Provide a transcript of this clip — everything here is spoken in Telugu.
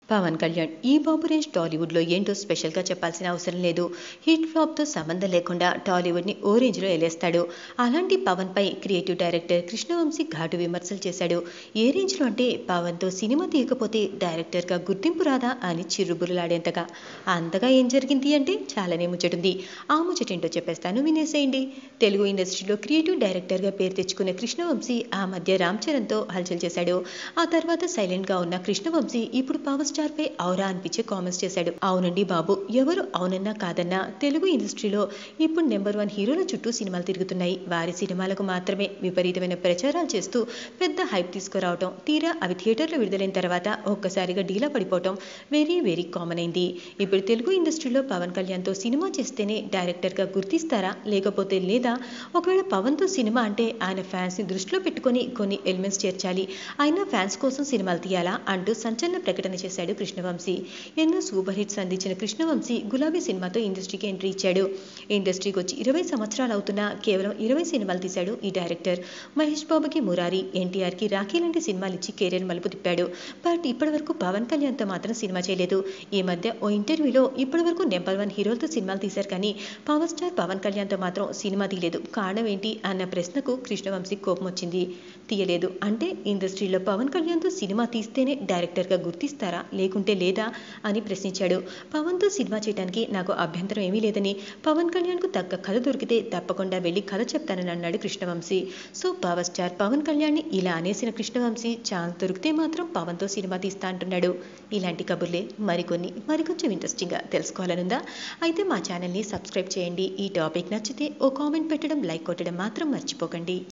పవన్ కళ్యాణ్ ఈ బాబు రేంజ్ టాలీవుడ్లో ఏంటో స్పెషల్గా చెప్పాల్సిన అవసరం లేదు హిట్ ఫ్లాప్తో సంబంధం లేకుండా టాలీవుడ్ని ఓ రేంజ్లో ఎలేస్తాడు అలాంటి పవన్పై క్రియేటివ్ డైరెక్టర్ కృష్ణవంశీ ఘాటు విమర్శలు చేశాడు ఏ రేంజ్లో అంటే పవన్తో సినిమా తీయకపోతే డైరెక్టర్గా గుర్తింపు రాదా అని చిరుబురులాడేంతగా అంతగా ఏం జరిగింది అంటే చాలానే ముచ్చటుంది ఆ ముచ్చటేంటో చెప్పేస్తాను వినేసేయండి తెలుగు ఇండస్ట్రీలో క్రియేటివ్ డైరెక్టర్గా పేరు తెచ్చుకున్న కృష్ణవంశీ ఆ మధ్య రామ్ చరణ్తో హల్చల్ చేశాడు ఆ తర్వాత సైలెంట్గా ఉన్న కృష్ణవంశీ ఇప్పుడు పవర్ స్టార్ పై ఔరా అనిపించే కామెంట్స్ చేశాడు అవునండి బాబు ఎవరు అవునన్నా కాదన్నా తెలుగు ఇండస్ట్రీలో ఇప్పుడు నెంబర్ వన్ హీరోల చుట్టూ సినిమాలు తిరుగుతున్నాయి వారి సినిమాలకు మాత్రమే విపరీతమైన ప్రచారాలు చేస్తూ పెద్ద హైప్ తీసుకురావటం తీరా అవి థియేటర్లో విడుదలైన తర్వాత ఒక్కసారిగా డీలా పడిపోవటం వెరీ వెరీ కామన్ అయింది ఇప్పుడు తెలుగు ఇండస్ట్రీలో పవన్ కళ్యాణ్తో సినిమా చేస్తేనే డైరెక్టర్గా గుర్తిస్తారా లేకపోతే లేదా ఒకవేళ పవన్తో సినిమా అంటే ఆయన ఫ్యాన్స్ని దృష్టిలో పెట్టుకొని కొన్ని ఎలిమెంట్స్ చేర్చాలి అయినా ఫ్యాన్స్ కోసం సినిమాలు తీయాలా అంటూ సంచలన ప్రకటన చేశాడు కృష్ణవంశీ ఎన్నో సూపర్ హిట్స్ అందించిన కృష్ణవంశీ గులాబీ సినిమాతో ఇండస్ట్రీకి ఎంట్రీ ఇచ్చాడు ఇండస్ట్రీకి వచ్చి ఇరవై సంవత్సరాలు అవుతున్నా కేవలం ఇరవై సినిమాలు తీశాడు ఈ డైరెక్టర్ మహేష్ బాబుకి మురారి ఎన్టీఆర్కి రాఖీ లాంటి సినిమాలు ఇచ్చి కెరీర్ మలుపు తిప్పాడు బట్ ఇప్పటివరకు పవన్ కళ్యాణ్తో మాత్రం సినిమా చేయలేదు ఈ మధ్య ఓ ఇంటర్వ్యూలో ఇప్పటివరకు నెంబర్ వన్ హీరోలతో సినిమాలు తీశారు కానీ పవర్ స్టార్ పవన్ కళ్యాణ్తో మాత్రం సినిమా తీయలేదు కారణం ఏంటి అన్న ప్రశ్నకు కృష్ణవంశీ కోపం వచ్చింది తీయలేదు అంటే ఇండస్ట్రీలో పవన్ కళ్యాణ్తో సినిమా తీస్తేనే డైరెక్టర్గా గుర్తిస్తారా లేకుంటే లేదా అని ప్రశ్నించాడు పవన్తో సినిమా చేయడానికి నాకు అభ్యంతరం ఏమీ లేదని పవన్ కళ్యాణ్కు తగ్గ కథ దొరికితే తప్పకుండా వెళ్ళి కథ చెప్తానని అన్నాడు Krishna Vamsi so power star Pawan కళ్యాణ్ని ఇలా అనేసిన కృష్ణవంశీ ఛాన్స్ దొరికితే మాత్రం పవన్తో సినిమా తీస్తా అంటున్నాడు ఇలాంటి కబుర్లే మరికొన్ని మరికొంచెం ఇంట్రెస్టింగ్గా తెలుసుకోవాలనుందా అయితే మా ఛానల్ని సబ్స్క్రైబ్ చేయండి ఈ టాపిక్ నచ్చితే ఓ కామెంట్ పెట్టడం లైక్ కొట్టడం మాత్రం మర్చిపోకండి